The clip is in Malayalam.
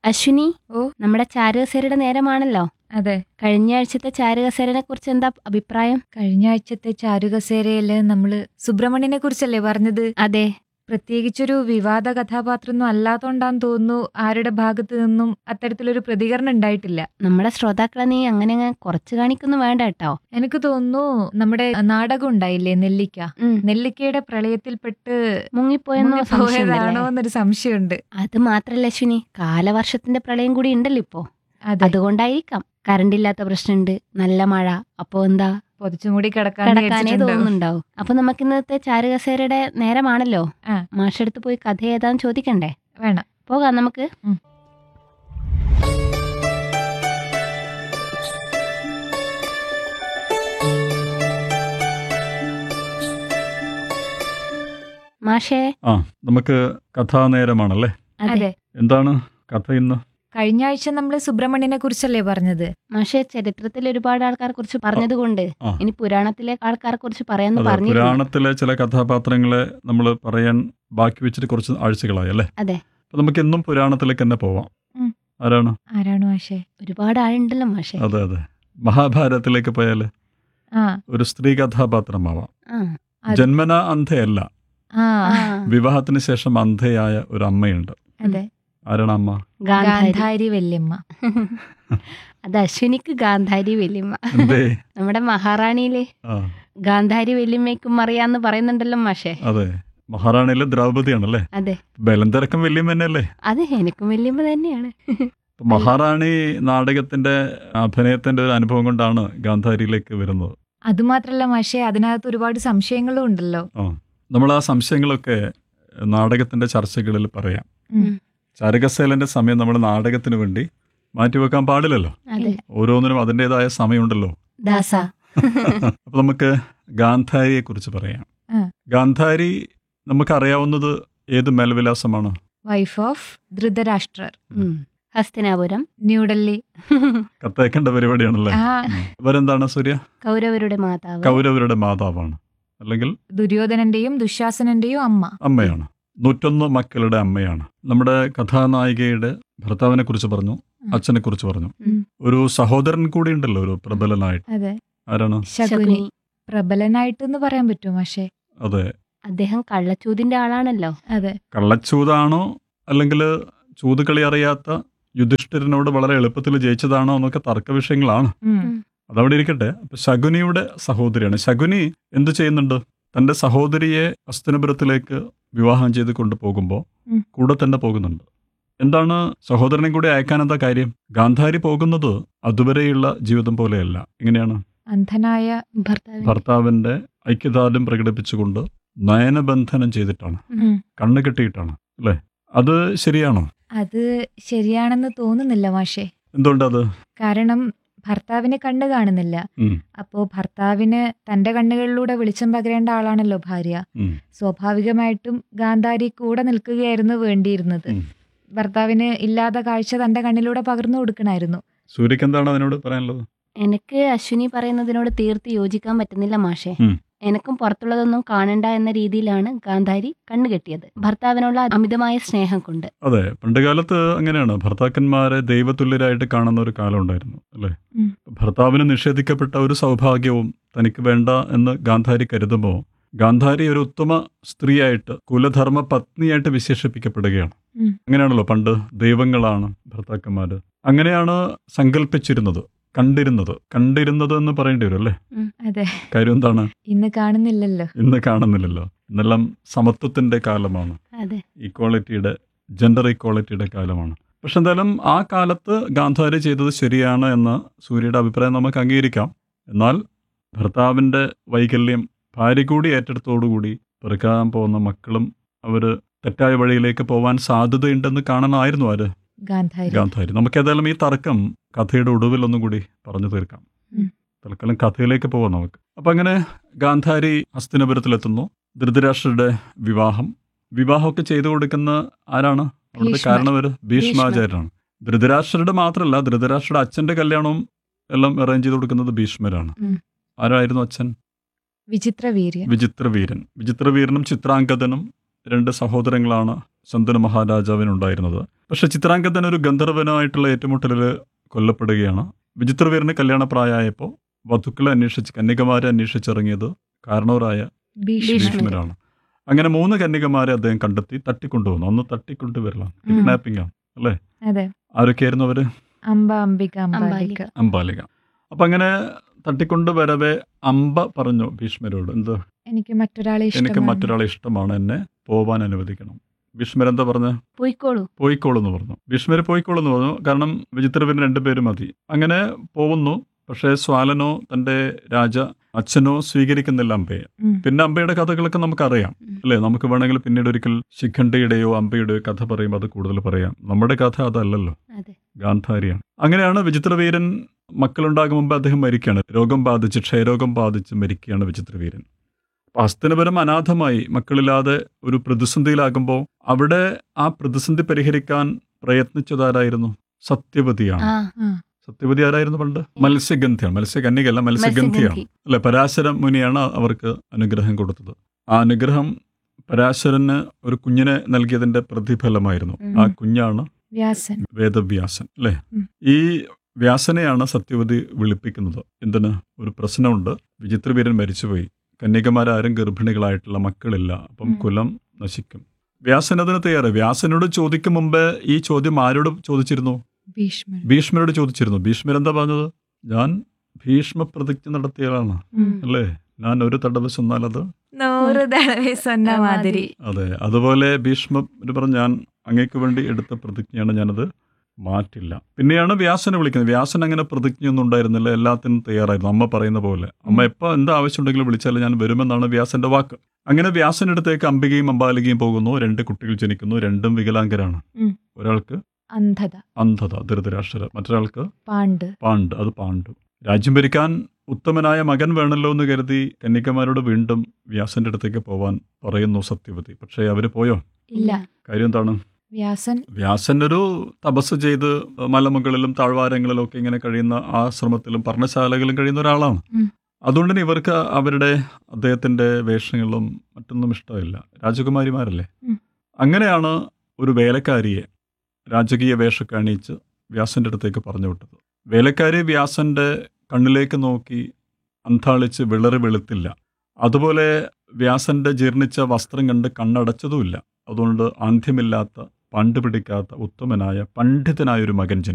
അശ്വിനി ഓ. നമ്മുടെ ചാരുകസേരയുടെ നേരമാണല്ലോ അതെ കഴിഞ്ഞ ആഴ്ചത്തെ ചാരുകസേരനെ കുറിച്ച് എന്താ അഭിപ്രായം കഴിഞ്ഞ ആഴ്ചത്തെ ചാരുകസേരയില് നമ്മള് സുബ്രഹ്മണ്യനെ കുറിച്ചല്ലേ പറഞ്ഞത് അതെ പ്രത്യേകിച്ചൊരു വിവാദ കഥാപാത്രമൊന്നും അല്ലാത്തോണ്ടാന്ന് തോന്നുന്നു ആരുടെ ഭാഗത്തു നിന്നും അത്തരത്തിലൊരു പ്രതികരണം ഉണ്ടായിട്ടില്ല നമ്മുടെ ശ്രോതാക്കളെ നീ അങ്ങനെ അങ്ങ് കുറച്ച് കാണിക്കൊന്നും വേണ്ട കേട്ടോ എനിക്ക് തോന്നുന്നു നമ്മുടെ നാടകം ഉണ്ടായില്ലേ നെല്ലിക്ക ഉം. നെല്ലിക്കയുടെ പ്രളയത്തിൽപ്പെട്ട് മുങ്ങിപ്പോയെന്നോ സംശയമുണ്ടല്ലേ? പോയതാണോ എന്നൊരു സംശയമുണ്ട് അത് മാത്രല്ല അശ്വിനി കാലവർഷത്തിന്റെ പ്രളയം കൂടി ഉണ്ടല്ലോ ഇപ്പോ അതെ അതുകൊണ്ടായിരിക്കാം കറണ്ട് ഇല്ലാത്ത പ്രശ്നമുണ്ട് നല്ല മഴ അപ്പോ എന്താ പൊതിച്ചും കൂടി കിടക്കാൻ കിടക്കാനേ തോന്നുന്നുണ്ടാവും അപ്പൊ നമുക്ക് ഇന്നത്തെ ചാരുകസേരയുടെ നേരമാണല്ലോ ആ. മാഷെടുത്ത് പോയി കഥ ഏതാന്ന് ചോദിക്കണ്ടേ വേണം പോകാം നമുക്ക് ഉം. മാഷേ ആ നമുക്ക് കഥാനേരമാണല്ലേ അതെ അതെ എന്താണ് കഥ ഇന്ന് കഴിഞ്ഞ ആഴ്ച നമ്മൾ സുബ്രഹ്മണ്യനെ കുറിച്ചല്ലേ പറഞ്ഞത് മാഷെ ചരിത്രത്തിൽ ഒരുപാട് ആൾക്കാരെ കുറിച്ച് പറഞ്ഞതുകൊണ്ട് ആ. ഇനി പുരാണത്തിലെ ആൾക്കാരെ കുറിച്ച് പറയാന്ന് അതെ പറഞ്ഞു പുരാണത്തിലെ ചില കഥാപാത്രങ്ങളെ നമ്മൾ പറയാൻ ബാക്കി വെച്ചിട്ട് കുറച്ച് ആഴ്ചകളായി അല്ലേ അതെ. അപ്പൊ നമുക്ക് എന്നും പുരാണത്തിലേക്ക് തന്നെ പോവാം ഉം. ആരാണ് ആരാണ് മാഷേ ഒരുപാട് ആളുണ്ടല്ലോ മാഷെ അതെ അതെ മഹാഭാരതത്തിലേക്ക് പോയാൽ ആ ഒരു സ്ത്രീ കഥാപാത്രമാവാം ആ. അത്- ജന്മന അന്ധയല്ല ആ ആ. വിവാഹത്തിന് ശേഷം അന്ധയായ ഒരു അമ്മയുണ്ട് അതെ ആരാണ് അമ്മ ഗാന്ധാരി ഗാന്ധാരി വല്യമ്മ അത് അശ്വിനിക്ക് ഗാന്ധാരി വല്യമ്മ എന്തേ നമ്മുടെ മഹാറാണിയിലെ ആ ഗാന്ധാരി വല്യമ്മയ്ക്കും അറിയാന്ന് പറയുന്നുണ്ടല്ലോ മാഷെ അതെ മഹാറാണിയിലെ ദ്രൗപദിയാണല്ലേ അതെ ബലം തിരക്കം വല്യമ്മ തന്നെയല്ലേ അത് എനിക്കും വല്യമ്മ തന്നെയാണ് ഇപ്പൊ മഹാറാണി നാടകത്തിന്റെ അഭിനയത്തിന്റെ ഒരു അനുഭവം കൊണ്ടാണ് ഗാന്ധാരിയിലേക്ക് വരുന്നത് അതുമാത്രല്ല മാഷേ അതിനകത്ത് ഒരുപാട് സംശയങ്ങളും ഉണ്ടല്ലോ നമ്മൾ ആ സംശയങ്ങളൊക്കെ നാടകത്തിന്റെ ചർച്ചകളിൽ പറയാം ഉം. ചരകസേലന്റെ സമയം നമ്മൾ നാടകത്തിന് വേണ്ടി മാറ്റിവെക്കാൻ പാടില്ലല്ലോ അതെ ഓരോന്നിനും അതിൻ്റെതായ സമയമുണ്ടല്ലോ ദാസ അപ്പൊ നമുക്ക് ഗാന്ധാരിയെ കുറിച്ച് പറയാം ആ. ഗാന്ധാരി നമുക്കറിയാവുന്നത് ഏത് മേൽവിലാസമാണ് വൈഫ് ഓഫ് ധൃതരാഷ്ട്രർ ഉം. ഹസ്തിനാപുരം ന്യൂഡൽഹി കത്തേക്കേണ്ട പരിപാടിയാണല്ലേ ആ ഇവരെന്താണ് സൂര്യ കൗരവരുടെ മാതാവ് കൗരവരുടെ മാതാവാണ് അല്ലെങ്കിൽ ദുര്യോധനന്റെയും ദുശാസനന്റെയും അമ്മ അമ്മയാണ് നൂറ്റൊന്ന് മക്കളുടെ അമ്മയാണ് നമ്മുടെ കഥാനായികയുടെ ഭർത്താവിനെ കുറിച്ച് പറഞ്ഞു അച്ഛനെ കുറിച്ച് പറഞ്ഞു ഉം. ഒരു സഹോദരൻ കൂടി ഉണ്ടല്ലോ ഒരു പ്രബലനായിട്ട് അതെ ആരാണ് ശകുനി പ്രബലനായിട്ട് എന്ന് പറയാൻ പറ്റുമോ മാഷേ അതെ അദ്ദേഹം കള്ളച്ചൂതിന്റെ ആളാണല്ലോ അതെ കള്ളച്ചൂതാണോ അല്ലെങ്കിൽ ചൂതുകളി അറിയാത്ത യുധിഷ്ഠിരനോട് വളരെ എളുപ്പത്തിൽ ജയിച്ചതാണോ എന്നൊക്കെ തർക്ക വിഷയങ്ങളാണ് ഉം. അതവിടെ ഇരിക്കട്ടെ അപ്പൊ ശകുനിയുടെ സഹോദരിയാണ് ശകുനി എന്ത് ചെയ്യുന്നുണ്ട് തന്റെ സഹോദരിയെ ഹസ്തനപുരത്തിലേക്ക് വിവാഹം ചെയ്ത് കൊണ്ടുപോകുമ്പോൾ ഉം. കൂടെ തന്നെ പോകുന്നുണ്ട് എന്താണ് സഹോദരനെ കൂടി അയക്കാൻ എന്താ കാര്യം ഗാന്ധാരി പോകുന്നത് അതുവരെയുള്ള ജീവിതം പോലെയല്ല എങ്ങനെയാണ് അന്ധനായ ഭർത്താവ് ഭർത്താവിന്റെ ഐക്യദാർഢ്യം പ്രകടിപ്പിച്ചുകൊണ്ട് നയനബന്ധനം ചെയ്തിട്ടാണ് ഉം. കണ്ണ് കെട്ടിയിട്ടാണ് അല്ലേ അത് ശരിയാണോ അത് ശരിയാണെന്ന് തോന്നുന്നില്ല മാഷേ എന്തുകൊണ്ടത് കാരണം ഭർത്താവിന് കണ്ണ് കാണുന്നില്ല ഉം. അപ്പോ ഭർത്താവിന് തന്റെ കണ്ണുകളിലൂടെ വെളിച്ചം പകരേണ്ട ആളാണല്ലോ ഭാര്യ ഉം. സ്വാഭാവികമായിട്ടും ഗാന്ധാരി കൂടെ നിൽക്കുകയായിരുന്നു വേണ്ടിയിരുന്നത് ഉം. ഭർത്താവിന് ഇല്ലാത്ത കാഴ്ച തന്റെ കണ്ണിലൂടെ പകർന്നു കൊടുക്കണമായിരുന്നു സൂര്യക്ക് എന്താണ് അതിനോട് പറയാനുള്ളത് എനിക്ക് അശ്വിനി പറയുന്നതിനോട് തീർത്ത് യോജിക്കാൻ പറ്റുന്നില്ല മാഷെ ഉം. എനക്കും പുറത്തുള്ളതൊന്നും കാണണ്ട എന്ന രീതിയിലാണ് ഗാന്ധാരി കണ്ണുകെട്ടിയത് ഭർത്താവിനുള്ള അമിതമായ സ്നേഹം കൊണ്ട് അതെ പണ്ടുകാലത്ത് അങ്ങനെയാണ് ഭർത്താക്കന്മാരെ ദൈവതുല്യരായിട്ട് കാണുന്ന ഒരു കാലം ഉണ്ടായിരുന്നു അല്ലേ ഉം. ഭർത്താവിന് നിഷേധിക്കപ്പെട്ട ഒരു സൗഭാഗ്യവും തനിക്ക് വേണ്ട എന്ന് ഗാന്ധാരി കരുതുമ്പോൾ ഗാന്ധാരി ഒരു ഉത്തമ സ്ത്രീയായിട്ട് കുലധർമ്മ പത്നിയായിട്ട് വിശേഷിപ്പിക്കപ്പെടുകയാണ് ഉം. അങ്ങനെയാണല്ലോ പണ്ട് ദൈവങ്ങളാണ് ഭർത്താക്കന്മാര് അങ്ങനെയാണ് സങ്കല്പിച്ചിരുന്നത് കണ്ടിരുന്നത് കണ്ടിരുന്നത് എന്ന് പറയേണ്ടി വരും അല്ലേ അതെ കാര്യം എന്താണ് ഇന്ന് കാണുന്നില്ലല്ലോ ഇന്ന് കാണുന്നില്ലല്ലോ ഇന്നെല്ലാം സമത്വത്തിന്റെ കാലമാണ് അതെ ഈക്വാളിറ്റിയുടെ ജെൻഡർ ഈക്വാളിറ്റിയുടെ കാലമാണ് പക്ഷെ എന്തായാലും ആ കാലത്ത് ഗാന്ധാരി ചെയ്തത് ശരിയാണ് എന്ന് സൂര്യയുടെ അഭിപ്രായം നമുക്ക് അംഗീകരിക്കാം എന്നാൽ ഭർത്താവിൻ്റെ വൈകല്യം ഭാര്യ കൂടി ഏറ്റെടുത്തോടുകൂടി പെറുക്കാൻ പോകുന്ന മക്കളും അവർ തെറ്റായ വഴിയിലേക്ക് പോവാൻ സാധ്യതയുണ്ടെന്ന് കാണണമായിരുന്നു ആര് ഗാന്ധാരി ഗാന്ധാരി നമുക്ക് ഏതായാലും ഈ തർക്കം കഥയുടെ ഒടുവിൽ ഒന്നും കൂടി പറഞ്ഞു തീർക്കാം ഉം. തൽക്കാലം കഥയിലേക്ക് പോവാം നമുക്ക് അപ്പം അങ്ങനെ ഗാന്ധാരി ഹസ്തിനപുരത്തിലെത്തുന്നു ധൃതരാഷ്ട്രരുടെ വിവാഹം വിവാഹമൊക്കെ ചെയ്തു കൊടുക്കുന്ന ആരാണ് അവിടുത്തെ ഭീഷ്മർ. കാരണവര് ഭീഷ്മാചാര്യനാണ് ധൃതരാഷ്ട്രരുടെ മാത്രമല്ല ധൃതരാഷ്ട്രയുടെ അച്ഛന്റെ കല്യാണവും എല്ലാം അറേഞ്ച് ചെയ്ത് കൊടുക്കുന്നത് ഭീഷ്മരാണ് ഉം. ആരായിരുന്നു അച്ഛൻ വിചിത്ര വീര്യൻ വിചിത്രവീരൻ വിചിത്രവീരനും ചിത്രാംഗതനും രണ്ട് സഹോദരങ്ങളാണ് ശന്തനു മഹാരാജാവിനുണ്ടായിരുന്നത് പക്ഷെ ചിത്രാംഗതൻ ഒരു ഗന്ധർവനുമായിട്ടുള്ള ഏറ്റുമുട്ടലിൽ കൊല്ലപ്പെടുകയാണ് വിചിത്രവീരന് കല്യാണപ്രായമായപ്പോൾ വധുക്കളെ അന്വേഷിച്ച് കന്യകമാരെ അന്വേഷിച്ചിറങ്ങിയത് കാരണവരായ ഭീഷ്മർ ഭീഷ്മർ. ഭീഷ്മരാണ് അങ്ങനെ മൂന്ന് കന്യകമാരെ അദ്ദേഹം കണ്ടെത്തി തട്ടിക്കൊണ്ടുവന്നു അന്ന് തട്ടിക്കൊണ്ടുവരലാണ് കിഡ്നാപ്പിംഗ് ആണ് അല്ലേ അതെ ആരൊക്കെയായിരുന്നു അവര് അംബ അംബിക അംബാലിക അംബാലിക. അംബാലിക അപ്പൊ അങ്ങനെ തട്ടിക്കൊണ്ട് വരവെ അമ്പ പറഞ്ഞു ഭീഷ്മരോട് എന്ത് എനിക്ക് മറ്റൊരാളെ എനിക്ക് ഇഷ്ടമാണ് മറ്റൊരാളെ ഇഷ്ടമാണ് എന്നെ പോവാൻ അനുവദിക്കണം ഭീഷ്മരെന്താ പറഞ്ഞ പോയിക്കോളൂ പോയിക്കോളൂ എന്ന് പറഞ്ഞു ഭീഷ്മര് പോയിക്കോളൂ എന്ന് പറഞ്ഞു കാരണം വിചിത്രവീരൻ രണ്ടുപേരും മതി അങ്ങനെ പോകുന്നു പക്ഷേ സ്വാലനോ തന്റെ രാജ അച്ഛനോ സ്വീകരിക്കുന്നില്ല അമ്പയെ ഉം. പിന്നെ അമ്പയുടെ കഥകളൊക്കെ നമുക്കറിയാം ഉം. അല്ലേ നമുക്ക് വേണമെങ്കിൽ പിന്നീട് ഒരിക്കൽ ശിഖണ്ഡിയുടെയോ അമ്പയുടെയോ കഥ പറയുമ്പോൾ അത് കൂടുതൽ പറയാം നമ്മുടെ കഥ അതല്ലല്ലോ അതെ ഗാന്ധാരിയാണ് അങ്ങനെയാണ് വിചിത്രവീരൻ മക്കളുണ്ടാകും മുമ്പ് അദ്ദേഹം മരിക്കുകയാണ് രോഗം ബാധിച്ച് ക്ഷയരോഗം ബാധിച്ച് മരിക്കുകയാണ് വിചിത്രവീരൻ അപ്പൊ ഹസ്തനപുരം അനാഥമായി മക്കളില്ലാതെ ഒരു പ്രതിസന്ധിയിലാകുമ്പോൾ അവിടെ ആ പ്രതിസന്ധി പരിഹരിക്കാൻ പ്രയത്നിച്ചതാരായിരുന്നു സത്യവതിയാണ് ആ ആ, സത്യവതി ആരായിരുന്നു പണ്ട് മത്സ്യഗന്ധിയാണ് മത്സ്യകന്യകല്ല മത്സ്യഗന്ധിയാണ് മത്സ്യഗന്ധി അല്ലെ പരാശരം മുനിയാണ് അവർക്ക് അനുഗ്രഹം കൊടുത്തത് ആ അനുഗ്രഹം പരാശരന് ഒരു കുഞ്ഞിനെ നൽകിയതിന്റെ പ്രതിഫലമായിരുന്നു ഉം. ആ കുഞ്ഞാണ് വ്യാസൻ വേദവ്യാസൻ അല്ലേ ഉം. ഈ വ്യാസനെയാണ് സത്യവതി വിളിപ്പിക്കുന്നത് എന്തിന് ഒരു പ്രശ്നമുണ്ട് വിചിത്രവീരൻ മരിച്ചുപോയി കന്യകമാരാരും ഗർഭിണികളായിട്ടുള്ള മക്കളില്ല അപ്പം ഉം. കുലം നശിക്കും വ്യാസൻ അതിന് തയ്യാറ് വ്യാസനോട് ചോദിക്കും മുമ്പ് ഈ ചോദ്യം ആരോട് ചോദിച്ചിരുന്നു ഭീഷ്മർ ഭീഷ്മരോട് ചോദിച്ചിരുന്നു ഭീഷ്മർ എന്താ പറഞ്ഞത് ഞാൻ ഭീഷ്മ പ്രതിജ്ഞ നടത്തിയതാണ് ഉം. അല്ലേ ഞാൻ ഒരു തടവ് ചെന്നാൽ അത് നൂറ് തടവേ സ്വന്ന മാതിരി അതെ അതുപോലെ ഭീഷ്മ പറഞ്ഞു ഞാൻ അങ്ങേക്ക് വേണ്ടി എടുത്ത പ്രതിജ്ഞയാണ് ഞാനത് മാറ്റില്ല പിന്നെയാണ് വ്യാസനെ വിളിക്കുന്നത് വ്യാസൻ അങ്ങനെ പ്രതിജ്ഞയൊന്നും ഉണ്ടായിരുന്നില്ല എല്ലാത്തിനും തയ്യാറായിരുന്നു അമ്മ പറയുന്ന പോലെ അമ്മ എപ്പോൾ എന്ത് ആവശ്യമുണ്ടെങ്കിലും വിളിച്ചാലും ഞാൻ വരുമെന്നാണ് വ്യാസന്റെ വാക്ക് അങ്ങനെ വ്യാസനടുത്തേക്ക് അംബികയും അമ്പാലികയും പോകുന്നു രണ്ട് കുട്ടികൾ ജനിക്കുന്നു രണ്ടും വികലാംഗരാണ് ഉം. ഒരാൾക്ക് അന്ധത അന്ധത ധൃതരാഷ്ട്ര മറ്റൊരാൾക്ക് പാണ്ട് പാണ്ട് അത് പാണ്ഡു രാജ്യം ഭരിക്കാൻ ഉത്തമനായ മകൻ വേണമല്ലോ എന്ന് കരുതി കന്യകമാരോട് വീണ്ടും വ്യാസന്റെ അടുത്തേക്ക് പോവാൻ പറയുന്നു സത്യവതി പക്ഷേ അവര് പോയോ ഇല്ല കാര്യം എന്താണ് വ്യാസൻ വ്യാസൻ ഒരു തപസ് ചെയ്ത് മലമുകളിലും താഴ്വാരങ്ങളിലും ഒക്കെ ഇങ്ങനെ കഴിയുന്ന ആശ്രമത്തിലും പർണശാലകളിലും കഴിയുന്ന ഒരാളാണ് ഉം. അതുകൊണ്ട് തന്നെ ഇവർക്ക് അവരുടെ അദ്ദേഹത്തിന്റെ വേഷങ്ങളും മറ്റൊന്നും ഇഷ്ടമില്ല രാജകുമാരിമാരല്ലേ ഉം. അങ്ങനെയാണ് ഒരു വേലക്കാരിയെ രാജകീയ വേഷമൊക്കെ അണിയിച്ച് വ്യാസന്റെ അടുത്തേക്ക് പറഞ്ഞു വിട്ടത് വേലക്കാരി വ്യാസന്റെ കണ്ണിലേക്ക് നോക്കി അന്താളിച്ച് വിളറി വെളുത്തില്ല അതുപോലെ വ്യാസന്റെ ജീർണിച്ച വസ്ത്രം കണ്ട് കണ്ണടച്ചതുമില്ല അതുകൊണ്ട് ആന്ധ്യമില്ലാത്ത പണ്ട് പിടിക്കാത്ത ഉത്തമനായ പണ്ഡിതനായ ഒരു മകൻ ജനിച്ചു